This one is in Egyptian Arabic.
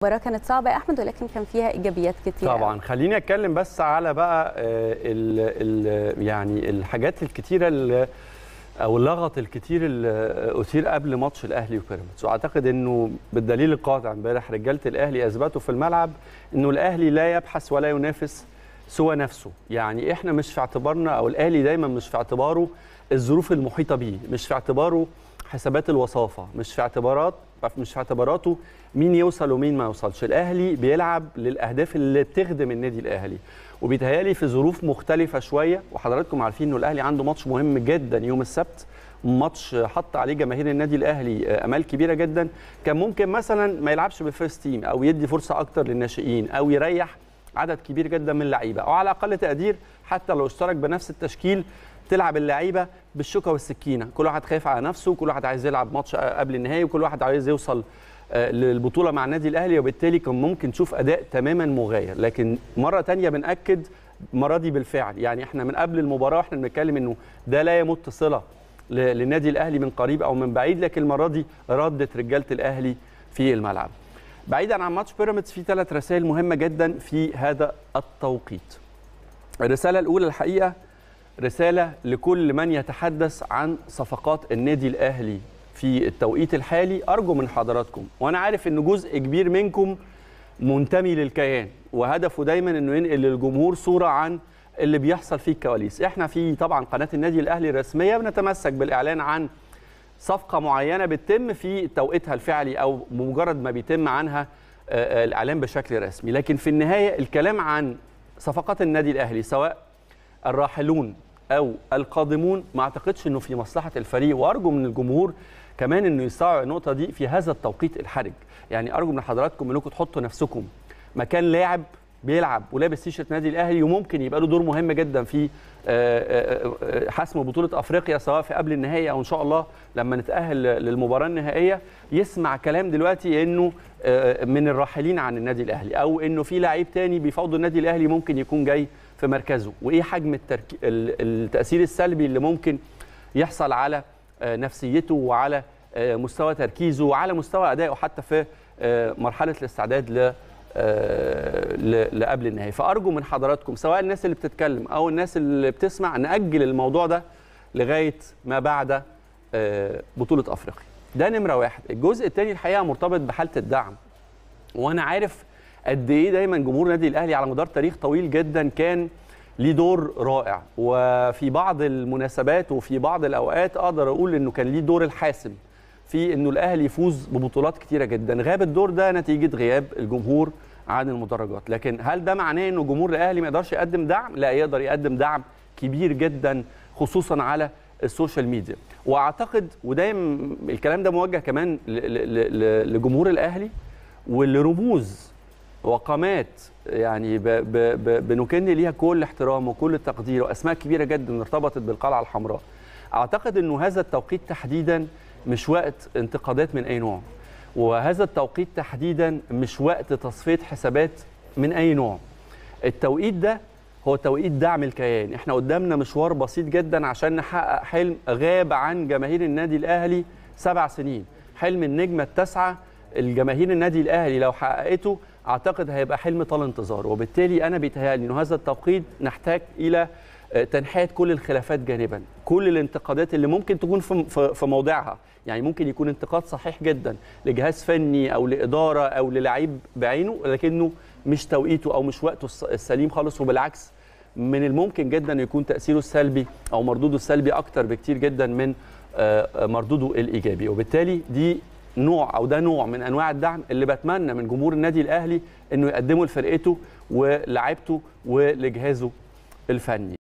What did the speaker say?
المباراه كانت صعبه يا احمد ولكن كان فيها ايجابيات كتير طبعا خليني اتكلم بس على بقى آه، ال ال يعني الحاجات الكتيره اللي او اللغط الكتير اللي اثير قبل ماتش الاهلي وبيراميدز واعتقد انه بالدليل القاطع امبارح رجاله الاهلي اثبتوا في الملعب انه الاهلي لا يبحث ولا ينافس سوى نفسه يعني احنا مش في اعتبارنا او الاهلي دايما مش في اعتباره الظروف المحيطه بيه مش في اعتباره حسابات الوصافه مش في اعتبارات مش في اعتباراته مين يوصل ومين ما يوصلش الاهلي بيلعب للاهداف اللي تخدم النادي الاهلي وبيتهيالي في ظروف مختلفه شويه وحضراتكم عارفين انه الاهلي عنده ماتش مهم جدا يوم السبت ماتش حط عليه جماهير النادي الاهلي امال كبيره جدا كان ممكن مثلا ما يلعبش بالفيرست تيم او يدي فرصه اكتر للناشئين او يريح عدد كبير جدا من اللعيبه او على اقل تقدير حتى لو اشترك بنفس التشكيل تلعب اللعيبه بالشوكه والسكينه كل واحد خايف على نفسه كل واحد عايز يلعب ماتش قبل النهائي وكل واحد عايز يوصل للبطوله مع النادي الاهلي وبالتالي كان ممكن نشوف اداء تماما مغاير لكن مره تانية بناكد المره دي بالفعل يعني احنا من قبل المباراه واحنا بنتكلم انه ده لا يمت صله للنادي الاهلي من قريب او من بعيد لكن المره دي ردت رجاله الاهلي في الملعب بعيدا عن ماتش بيراميدز في ثلاث رسائل مهمه جدا في هذا التوقيت الرساله الاولى الحقيقه رساله لكل من يتحدث عن صفقات النادي الاهلي في التوقيت الحالي ارجو من حضراتكم وانا عارف ان جزء كبير منكم منتمي للكيان وهدفه دايما انه ينقل للجمهور صوره عن اللي بيحصل في الكواليس احنا في طبعا قناه النادي الاهلي الرسميه بنتمسك بالاعلان عن صفقه معينه بتتم في توقيتها الفعلي او بمجرد ما بيتم عنها الاعلان بشكل رسمي لكن في النهايه الكلام عن صفقات النادي الاهلي سواء الراحلون او القادمون ما اعتقدش انه في مصلحه الفريق وارجو من الجمهور كمان انه يستوعب النقطه دي في هذا التوقيت الحرج يعني ارجو من حضراتكم انكم تحطوا نفسكم مكان لاعب بيلعب ولابس تيشرت نادي الاهلي وممكن يبقى له دور مهم جدا في حسم بطوله افريقيا سواء في قبل النهائي او ان شاء الله لما نتاهل للمباراه النهائيه يسمع كلام دلوقتي انه من الراحلين عن النادي الاهلي او انه في لعيب تاني بيفاوض النادي الاهلي ممكن يكون جاي في مركزه وايه حجم الترك... التاثير السلبي اللي ممكن يحصل على نفسيته وعلى مستوى تركيزه وعلى مستوى ادائه حتى في مرحله الاستعداد ل لقبل النهائي فارجو من حضراتكم سواء الناس اللي بتتكلم او الناس اللي بتسمع ناجل الموضوع ده لغايه ما بعد بطوله افريقيا ده نمره واحد الجزء الثاني الحقيقه مرتبط بحاله الدعم وانا عارف قد ايه دايما جمهور النادي الاهلي على مدار تاريخ طويل جدا كان ليه دور رائع وفي بعض المناسبات وفي بعض الاوقات اقدر اقول انه كان ليه دور الحاسم في انه الاهلي يفوز ببطولات كتيره جدا غاب الدور ده نتيجه غياب الجمهور عن المدرجات لكن هل ده معناه انه جمهور الاهلي ما يقدرش يقدم دعم لا يقدر يقدم دعم كبير جدا خصوصا على السوشيال ميديا واعتقد ودايما الكلام ده موجه كمان لجمهور الاهلي ولرموز وقامات يعني ب ب ب بنكن ليها كل احترام وكل التقدير واسماء كبيره جدا ارتبطت بالقلعه الحمراء اعتقد انه هذا التوقيت تحديدا مش وقت انتقادات من اي نوع وهذا التوقيت تحديدا مش وقت تصفيه حسابات من اي نوع التوقيت ده هو توقيت دعم الكيان احنا قدامنا مشوار بسيط جدا عشان نحقق حلم غاب عن جماهير النادي الاهلي سبع سنين حلم النجمه التاسعه الجماهير النادي الاهلي لو حققته اعتقد هيبقى حلم طال انتظار وبالتالي انا بيتهيألي انه هذا التوقيت نحتاج الى تنحيه كل الخلافات جانبا كل الانتقادات اللي ممكن تكون في في موضعها يعني ممكن يكون انتقاد صحيح جدا لجهاز فني او لاداره او للعيب بعينه لكنه مش توقيته او مش وقته السليم خالص وبالعكس من الممكن جدا يكون تاثيره السلبي او مردوده السلبي اكتر بكتير جدا من مردوده الايجابي وبالتالي دي نوع او ده نوع من انواع الدعم اللي بتمنى من جمهور النادي الاهلي انه يقدمه لفرقته ولاعيبته ولجهازه الفني